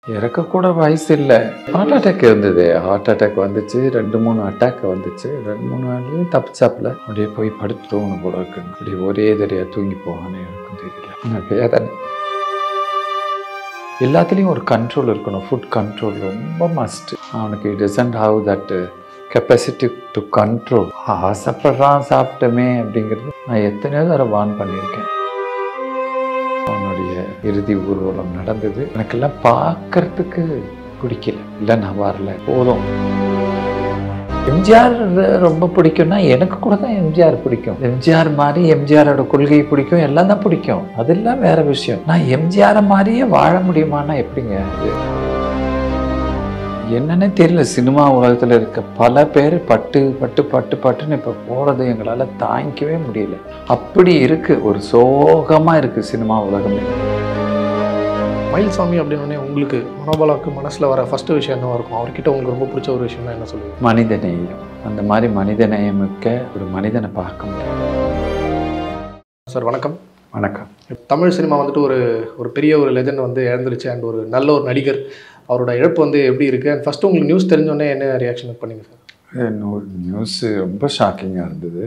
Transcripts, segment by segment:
இறக்கக்கூட வயசு இல்லை heart attack இருந்தது ஹார்ட் அட்டாக் வந்துச்சு ரெண்டு மூணு அட்டாக் வந்துச்சு ரெண்டு மூணு நாள்லையும் தப்பிச்சாப்புல அப்படியே போய் படுத்து தூங்கணும் போல இருக்கு அப்படியே ஒரே தடையா தூங்கி போகான்னு எனக்கும் தெரியல ஆனால் வேதனை எல்லாத்துலேயும் ஒரு கண்ட்ரோல் இருக்கணும் ஃபுட் கண்ட்ரோல் ரொம்ப மஸ்ட் அவனுக்கு doesn't have that capacity to control ஆசைப்படுறான் சாப்பிட்டோமே அப்படிங்கிறது நான் எத்தனையோ தடவை வான் பண்ணியிருக்கேன் அவனுடைய இறுதி ஊர்வலம் நடந்தது எனக்கெல்லாம் பார்க்கறதுக்கு பிடிக்கல இல்லை நான் வரல போதும் எம்ஜிஆர் ரொம்ப பிடிக்கும்னா எனக்கு கூட தான் எம்ஜிஆர் பிடிக்கும் எம்ஜிஆர் மாதிரி எம்ஜிஆரோட கொள்கை பிடிக்கும் எல்லாம் தான் பிடிக்கும் அதெல்லாம் வேற விஷயம் நான் எம்ஜிஆரை மாதிரியே வாழ முடியுமான்னா எப்படிங்க அது என்னன்னே தெரியல சினிமா உலகத்தில் இருக்க பல பேர் பட்டு பட்டு பட்டு பட்டுன்னு இப்போ போகிறது எங்களால் தாங்கிக்கவே முடியல அப்படி இருக்கு ஒரு சோகமாக இருக்கு சினிமா உலகமே மயில்சாமி அப்படின்னு உங்களுக்கு மனோபாலாவுக்கு மனசில் வர ஃபர்ஸ்ட் விஷயம் என்னவா இருக்கும் அவர்கிட்ட உங்களுக்கு ரொம்ப பிடிச்ச ஒரு விஷயம்னா என்ன சொல்லுவீங்க மனிதநேயம் அந்த மாதிரி மனிதநேயமிக்க ஒரு மனிதனை பார்க்க முடியும் சார் வணக்கம் வணக்கம் தமிழ் சினிமா வந்துட்டு ஒரு ஒரு பெரிய ஒரு லெஜண்ட் வந்து இழந்துருச்சு அண்ட் ஒரு நல்ல ஒரு நடிகர் அவரோட இழப்பு வந்து எப்படி இருக்குது அண்ட் ஃபஸ்ட்டு உங்களுக்கு நியூஸ் தெரிஞ்சோடனே என்ன ரியாக்ஷன் பண்ணீங்க சார் நியூஸு ரொம்ப ஷாக்கிங்காக இருந்தது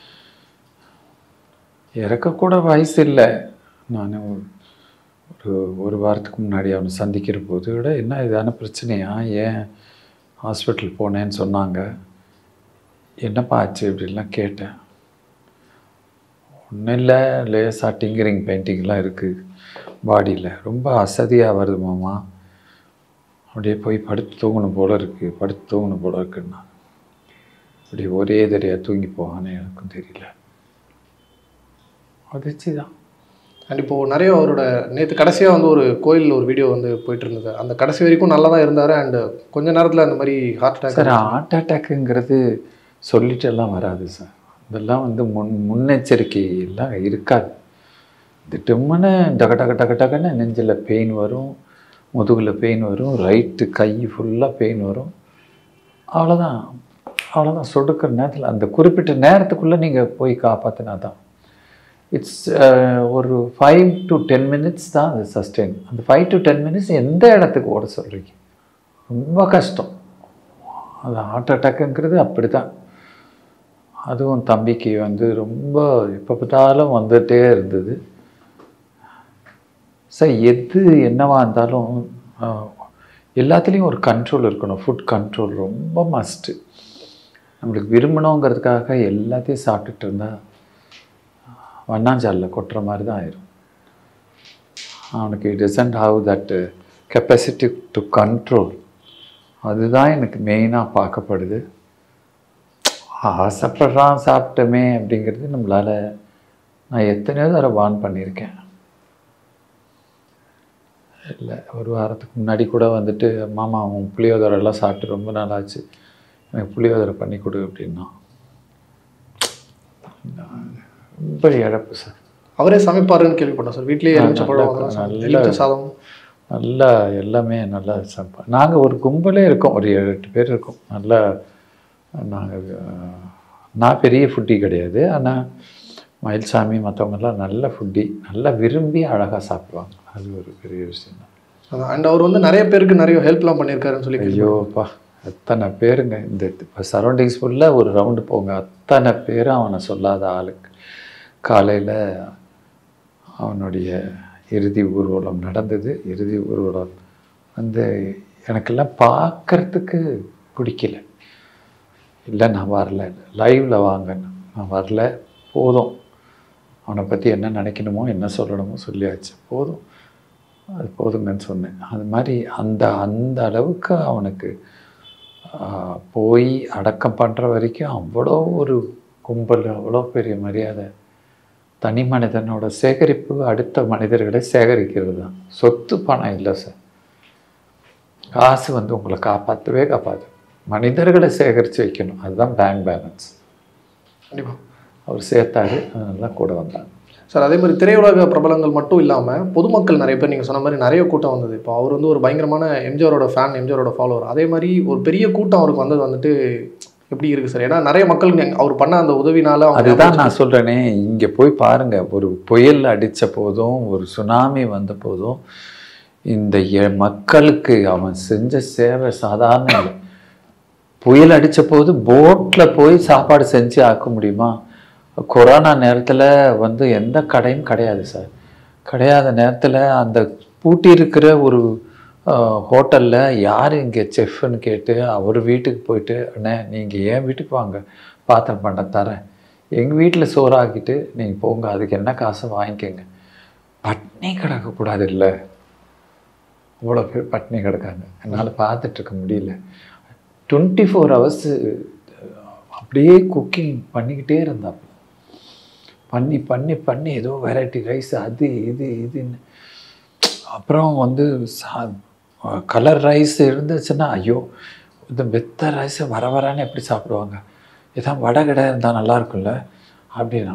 இறக்கக்கூட வயசு இல்லை நான் ஒரு ஒரு வாரத்துக்கு முன்னாடி அவனை சந்திக்கிற போது விட என்ன இதான பிரச்சனையா ஏன் ஹாஸ்பிட்டல் போனேன்னு சொன்னாங்க என்னப்பா ஆச்சு இப்படிலாம் கேட்டேன் ஒன்றும் இல்லை லேசாக டிங்கரிங் பெயிண்டிங்லாம் இருக்குது பாடியில் ரொம்ப அசதியாக வருது மாமா அப்படியே போய் படுத்து தூங்கணும் போல இருக்குது படுத்து தூங்கணும் போல இருக்குன்னா அப்படி ஒரே தடையாக தூங்கி போகான்னு எனக்கும் தெரியல அதிர்ச்சி தான் அண்ட் இப்போது நிறைய அவரோட நேற்று கடைசியாக வந்து ஒரு கோயிலில் ஒரு வீடியோ வந்து போயிட்டு இருந்தது அந்த கடைசி வரைக்கும் நல்லா தான் இருந்தார் அண்ட் கொஞ்ச நேரத்தில் அந்த மாதிரி ஹார்ட் சார் அட்டாக் ஹார்ட் அட்டாக்குங்கிறது சொல்லிட்டு எல்லாம் வராது சார் இதெல்லாம் வந்து முன் முன்னெச்சரிக்கை எல்லாம் இருக்காது திட்டும்னு டக டக டக டக்குன்னு நெஞ்சில் பெயின் வரும் முதுகில் பெயின் வரும் ரைட்டு கை ஃபுல்லாக பெயின் வரும் அவ்வளோதான் அவ்வளோதான் சொடுக்கிற நேரத்தில் அந்த குறிப்பிட்ட நேரத்துக்குள்ளே நீங்கள் போய் காப்பாற்றினா தான் இட்ஸ் ஒரு ஃபைவ் டு டென் மினிட்ஸ் தான் அது சஸ்டெயின் அந்த ஃபைவ் டு டென் மினிட்ஸ் எந்த இடத்துக்கு ஓட சொல்கிறீங்க ரொம்ப கஷ்டம் அது ஹார்ட் அட்டாக்குங்கிறது அப்படி தான் அதுவும் தம்பிக்கு வந்து ரொம்ப எப்போ பார்த்தாலும் வந்துட்டே இருந்தது சார் எது என்னவா இருந்தாலும் ஆஹ், எல்லாத்துலேயும் ஒரு கண்ட்ரோல் இருக்கணும் ஃபுட் கண்ட்ரோல் ரொம்ப மஸ்ட்டு நம்மளுக்கு விரும்பணுங்கிறதுக்காக எல்லாத்தையும் சாப்பிட்டுட்டு இருந்தால் வண்ணாஞ்சாலில் கொட்டுற மாதிரி தான் ஆயிரும் அவனுக்கு doesn't have that capacity to control அதுதான் எனக்கு மெயினாக பார்க்கப்படுது ஆசைப்படுறான் சாப்பிட்டோமே அப்படிங்கிறது நம்மளால் நான் எத்தனையோ தடவை வான் பண்ணியிருக்கேன் இல்லை ஒரு வாரத்துக்கு முன்னாடி கூட வந்துட்டு மாமா உன் புளியோதரை எல்லாம் சாப்பிட்டு ரொம்ப நாள் ஆச்சு எனக்கு புளியோதரை பண்ணி கொடு அப்படின்னா ரொம்ப இழப்பு சார் அவரே சமைப்பாருன்னு கேள்விப்பட்டோம் சார் வீட்லேயே ஆ, எலுமிச்சப்பழம் நல்லா- அதெல்லாம் நல்லா- எலுமிச்சை சாதம் நல்லா எல்லாமே நல்லா சாப்பிட்டோம் நாங்கள் ஒரு கும்பலே இருக்கோம் ஒரு ஏழு எட்டு பேர் இருக்கோம் நல்லா நாங்கள் நான் பெரிய ஃபுட்டி கிடையாது ஆனால் மயில்சாமி மற்றவங்கெல்லாம் நல்ல ஃபுட்டி நல்லா விரும்பி அழகாக சாப்பிடுவாங்க அது ஒரு பெரிய விஷயம் தான் அண்ட் அவர் வந்து நிறைய பேருக்கு நிறைய ஹெல்ப்லாம் பண்ணியிருக்காருன்னு சொல்லி ஐயோப்பா அத்தனை பேருங்க இந்த இப்போ சரௌண்டிங்ஸ் ஃபுல்லாக ஒரு ரவுண்டு போங்க அத்தனை பேரும் அவனை சொல்லாத ஆளுக்கு காலையில் அவனுடைய இறுதி ஊர்வலம் நடந்தது இறுதி ஊர்வலம் வந்து எனக்கெல்லாம் பார்க்கறதுக்கு பிடிக்கல இல்லை நான் வரல லைவில் வாங்க நான் வரல போதும் அவனை பற்றி என்ன நினைக்கணுமோ என்ன சொல்லணுமோ சொல்லியாச்சு போதும் அது போதுங்கன்னு சொன்னேன் அது மாதிரி அந்த அந்த அளவுக்கு அவனுக்கு ஆஹ், போய் அடக்கம் பண்ணுற வரைக்கும் அவ்வளோ ஒரு கும்பல் அவ்வளோ பெரிய மரியாதை தனி மனிதனோட சேகரிப்பு அடுத்த மனிதர்களை சேகரிக்கிறது தான் சொத்து பணம் இல்லை சார் காசு வந்து உங்களை காப்பாற்றவே காப்பாற்று மனிதர்களை சேகரித்து வைக்கணும் அதுதான் பேங்க் பேலன்ஸ் கண்டிப்பாக அவர் சேர்த்தாரு அதனால கூட வந்தாங்க சார் அதே மாதிரி திரையுலக பிரபலங்கள் மட்டும் இல்லாமல் பொதுமக்கள் நிறைய பேர் நீங்கள் சொன்ன மாதிரி நிறைய கூட்டம் வந்தது இப்போ அவர் வந்து ஒரு பயங்கரமான எம்ஜிஆரோட ஃபேன் எம்ஜிஆரோட ஃபாலோவர் அதே மாதிரி ஒரு பெரிய கூட்டம் அவருக்கு வந்தது வந்துட்டு எப்படி இருக்குது சார் ஏன்னா நிறைய மக்கள் நீங்க- அவர் பண்ண அந்த உதவினால அவங்க அதுதான் நான் சொல்கிறேனே இங்கே போய் பாருங்க ஒரு புயல் அடித்த போதும் ஒரு சுனாமி வந்த போதும் இந்த எ- மக்களுக்கு அவன் செஞ்ச சேவை சாதாரண இல்லை புயல் அடித்த போது போட்டில் போய் சாப்பாடு செஞ்சு ஆக்க முடியுமா கொரோனா நேரத்தில் வந்து எந்த கடையும் கிடையாது சார் கிடையாத நேரத்தில் அந்த பூட்டி இருக்கிற ஒரு ஹோட்டலில் யார் இங்கே செஃப்னு கேட்டு அவர் வீட்டுக்கு போயிட்டு அண்ணே நீங்கள் ஏன் வீட்டுக்கு வாங்க பாத்திரம் பண்ண தரேன் எங்கள் வீட்டில் சோறாக்கிட்டு நீங்கள் போங்க அதுக்கு என்ன காசு வாங்கிக்கோங்க பட்னி கிடக்கக்கூடாது இல்லை அவ்வளோ பேர் பட்னி கிடக்காங்க என்னால் பார்த்துட்டு இருக்க முடியல டுவெண்ட்டி ஃபோர் ஹவர்ஸு அப்படியே குக்கிங் பண்ணிக்கிட்டே இருந்தாப்புல பண்ணி பண்ணி பண்ணி ஏதோ வெரைட்டி ரைஸ் அது இது இதுன்னு அப்புறம் வந்து கலர் ரைஸ் இருந்துச்சுன்னா ஐயோ இந்த வெத்த ரைஸை வர வரான்னு எப்படி சாப்பிடுவாங்க ஏதாவது வடை கடை இருந்தால் நல்லா இருக்கும்ல அப்படின்னா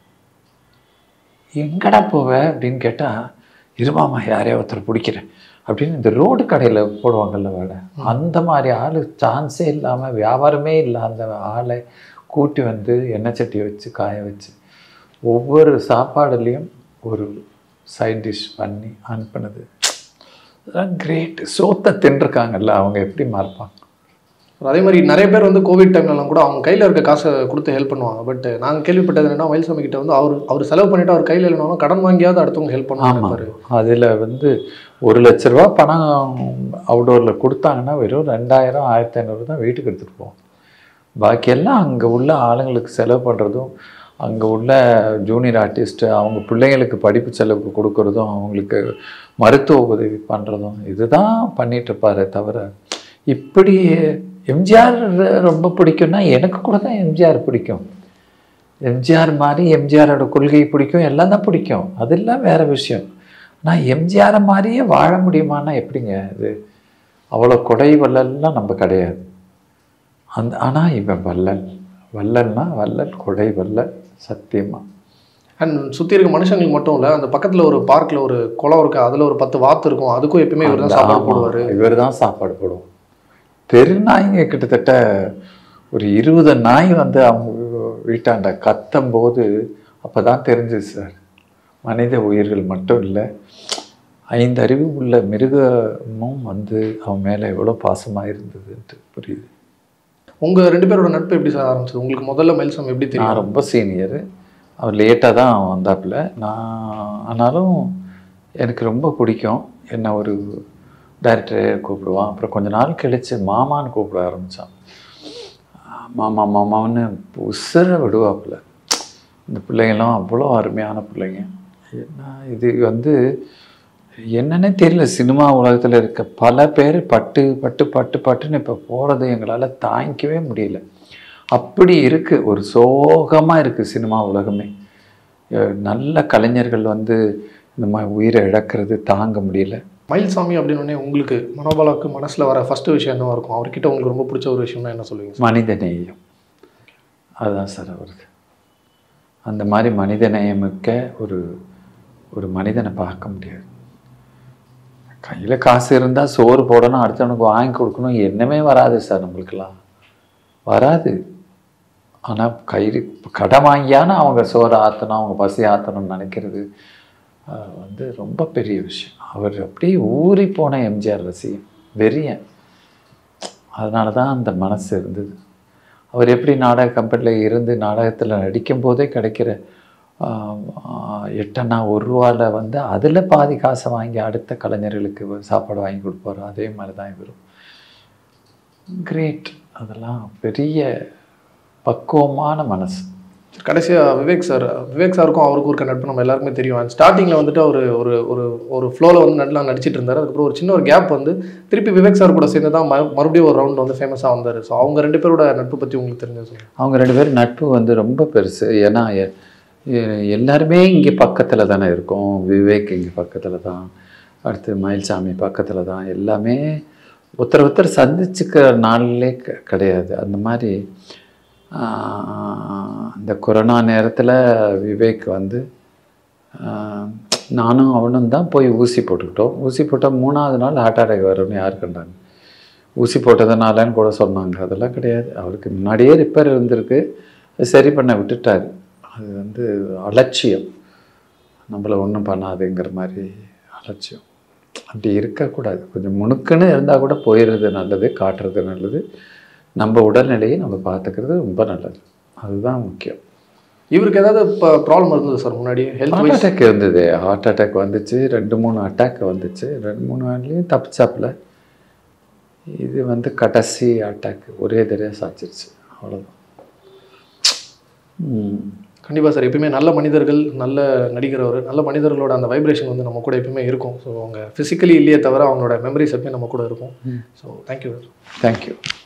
எங்கடா போவ அப்படின்னு கேட்டால் இருமாமா யாரையோ ஒருத்தர் பிடிக்கிறேன் அப்படின்னு இந்த ரோடு கடையில் போடுவாங்கல்ல வடை அந்த மாதிரி ஆள் சான்ஸே இல்லாமல் வியாபாரமே இல்லாத ஆளை கூட்டி வந்து எண்ணெய் சட்டி வச்சு காய வச்சு ஒவ்வொரு சாப்பாடுலேயும் ஒரு சைட் டிஷ் பண்ணி அனுப்புனது அதெல்லாம் கிரேட் சோத்தை தின்றுருக்காங்கல்ல அவங்க எப்படி மறப்பாங்க அதே மாதிரி நிறைய பேர் வந்து கோவிட் டைம்லலாம் கூட அவங்க கையில் இருக்க காசை கொடுத்து ஹெல்ப் பண்ணுவாங்க பட் நாங்கள் கேள்விப்பட்டது என்னன்னா மயில்சாமி கிட்ட வந்து அவர் அவர் செலவு பண்ணிட்டு அவர் கையில் இல்லைனாலும் கடன் வாங்கியாவது அடுத்தவங்க ஹெல்ப் ஆமாம் பண்ணுவாங்க அதில் வந்து ஒரு லட்ச ரூபா பணம் அவுடோரில் கொடுத்தாங்கன்னா வெறும் ரெண்டாயிரம் ஆயிரத்தி ஐநூறு தான் வீட்டுக்கு எடுத்துகிட்டு போவோம் பாக்கியெல்லாம் அங்கே உள்ள ஆளுங்களுக்கு செலவு பண்ணுறதும் அங்கே உள்ள ஜூனியர் ஆர்டிஸ்ட்டு அவங்க பிள்ளைங்களுக்கு படிப்பு செலவு கொடுக்கறதும் அவங்களுக்கு மருத்துவ உதவி பண்ணுறதும் இதுதான் பண்ணிட்டு இருப்பாரே தவிர இப்படி எம்ஜிஆர் ரொம்ப பிடிக்கும்னா எனக்கு கூட தான் எம்ஜிஆர் பிடிக்கும் எம்ஜிஆர் மாதிரி எம்ஜிஆரோட கொள்கை பிடிக்கும் எல்லாம் தான் பிடிக்கும் அதெல்லாம் வேற விஷயம் ஆனால் எம்ஜிஆரை மாதிரியே வாழ முடியுமான்னா எப்படிங்க இது அவ்வளோ கொடை வள்ளல்லாம் நம்ம கிடையாது அந்த ஆனால் இவன் வள்ளல் வள்ளல்னா வள்ளல் கொடை வள்ளல் சத்தியமா அண்ட் சுற்றி இருக்க மனுஷங்களுக்கு மட்டும் இல்லை அந்த பக்கத்தில் ஒரு பார்க்கில் ஒரு குளம் இருக்கு அதில் ஒரு பத்து வாத்து இருக்கும் அதுக்கும் எப்பயுமே இவர் தான் சாப்பாடு போடுவார் இவர் தான் சாப்பாடு போடுவோம் தெருநாய்ங்க கிட்டத்தட்ட ஒரு இருபது நாய் வந்து அவங்க வீட்டாண்ட கத்தும் போது அப்போ தான் தெரிஞ்சுது சார் மனித உயிர்கள் மட்டும் இல்லை ஐந்து அறிவு உள்ள மிருகமும் வந்து அவன் மேலே எவ்வளோ பாசமாக இருந்ததுன்ட்டு புரியுது உங்கள் ரெண்டு பேரோட நட்பு எப்படி சார் ஆரம்பிச்சது உங்களுக்கு முதல்ல மயில்சாமி எப்படி தெரியும் நான் ரொம்ப சீனியரு அவர் லேட்டாக தான் வந்தாப்புல நான் ஆனாலும் எனக்கு ரொம்ப பிடிக்கும் என்ன ஒரு டைரக்டரே கூப்பிடுவான் அப்புறம் கொஞ்ச நாள் கழித்து மாமான்னு கூப்பிட ஆரம்பித்தான் மாமா மாமான்னு உசுர விடுவாப்புல இந்த பிள்ளைங்களாம் அவ்வளோ அருமையான பிள்ளைங்க என்ன இது வந்து என்னன்னே தெரியல சினிமா உலகத்தில் இருக்க பல பேர் பட்டு பட்டு பட்டு பட்டுன்னு இப்போ போகிறது எங்களால் தாங்கிக்கவே முடியல அப்படி இருக்குது ஒரு சோகமாக இருக்குது சினிமா உலகமே அஹ் நல்ல கலைஞர்கள் வந்து இந்த மாதிரி உயிரை இழக்கிறது தாங்க முடியல மயில்சாமி அப்படின்னு உடனே உங்களுக்கு மனோபாலாவுக்கு மனசில் வர ஃபர்ஸ்ட் விஷயம் என்னவா இருக்கும் அவர்கிட்ட உங்களுக்கு ரொம்ப பிடிச்ச ஒரு விஷயம்னா என்ன சொல்லுவீங்க சார் மனித நேயம் அதுதான் சார் அவருக்கு அந்த மாதிரி மனித நேயமிக்க ஒரு ஒரு மனிதனை பார்க்க முடியாது கையில் காசு இருந்தால் சோறு போடணும் அடுத்தவனுக்கு வாங்கி கொடுக்கணும் என்னமே வராது சார் நம்மளுக்கெல்லாம் வராது ஆனால் கை கடை வாங்கியானா அவங்க சோறு ஆற்றணும் அவங்க பசி ஆற்றணும்னு நினைக்கிறது அது வந்து ரொம்ப பெரிய விஷயம் அவர் அப்படியே ஊறி போன எம்ஜிஆர் ரசிகன் வெறியன் அதனால தான் அந்த மனசு இருந்தது அவர் எப்படி நாடக கம்பெனியில் இருந்து நாடகத்தில் நடிக்கும் போதே கிடைக்கிற ஆஹ், ஆஹ், எட்டனா ஒரு ரூபாவில் வந்து அதில் பாதி காசை வாங்கி அடுத்த கலைஞர்களுக்கு சாப்பாடு வாங்கி கொடுப்பாரு அதே மாதிரி தான் இவரும் கிரேட் அதெல்லாம் பெரிய பக்குவமான மனசு கடைசியாக விவேக் சார் விவேக் சாருக்கும் அவருக்கும் இருக்க நட்பு நம்ம எல்லாருக்குமே தெரியும் ஸ்டார்டிங்கில் வந்துட்டு அவர் ஒரு ஒரு ஒரு ஃப்ளோவில் வந்து நல்லா நடிச்சிட்டு இருந்தார் அதுக்கப்புறம் ஒரு சின்ன ஒரு கேப் வந்து திருப்பி விவேக் சார் கூட சேர்ந்து தான் மறு- மறுபடியும் ஒரு ரவுண்ட் வந்து ஃபேமஸாக வந்தார் ஸோ அவங்க ரெண்டு பேரோட நட்பு பற்றி உங்களுக்கு தெரிஞ்சது சொல்லுங்க அவங்க ரெண்டு பேரும் நட்பு வந்து ரொம்ப பெருசு ஏன்னா எ- எ- எல்லாருமே இங்கே பக்கத்தில் தானே இருக்கோம் விவேக் இங்கே பக்கத்தில் தான் அடுத்து மயில்சாமி பக்கத்தில் தான் எல்லாமே ஒருத்தர் ஒருத்தர் சந்திச்சுக்கிற நாள்லே க- கிடையாது அந்த மாதிரி ஆஹ், இந்த கொரோனா நேரத்தில் விவேக் வந்து ஆஹ், நானும் அவனும் தான் போய் ஊசி போட்டுக்கிட்டோம் ஊசி போட்டால் மூணாவது நாள் ஹார்ட் அட்டாக் வரும்னு யார் கண்டாங்க ஊசி போட்டதுனாலன்னு கூட சொன்னாங்க அதெல்லாம் கிடையாது அவருக்கு முன்னாடியே ரிப்பேர் இருந்திருக்கு அது சரி பண்ண விட்டுட்டார் அது வந்து அலட்சியம் நம்மளை ஒன்றும் பண்ணாதுங்கிற மாதிரி அலட்சியம் அப்படி இருக்கக்கூடாது கொஞ்சம் முணுக்குன்னு இருந்தால் கூட போயிடுறது நல்லது காட்டுறது நல்லது நம்ம உடல்நிலையை நம்ம பார்த்துக்கிறது ரொம்ப நல்லது அதுதான் முக்கியம் இவருக்கு ஏதாவது இப்போ ப்ராப்ளம் இருந்தது சார் முன்னாடி ஹெல்த் ஹார்ட் வைஸ் அட்டாக் இருந்தது ஹார்ட் அட்டாக் வந்துச்சு ரெண்டு மூணு அட்டாக் வந்துச்சு ரெண்டு மூணு நாள்லேயும் தப்பிச்சாப்புல இது வந்து கடைசி அட்டாக் ஒரே தடவை சாச்சிருச்சு அவ்வளோதான் ம். கண்டிப்பாக சார் எப்பயுமே நல்ல மனிதர்கள் நல்ல நடிகர் அவர் நல்ல மனிதர்களோட அந்த வைப்ரேஷன் வந்து நம்ம கூட எப்பயுமே இருக்கும் ஸோ அவங்க ஃபிசிக்கலி இல்லையே தவிர அவங்களோட மெமரிஸ் எப்பயும் நம்ம கூட இருக்கும் ஸோ தேங்க்யூ தேங்க்யூ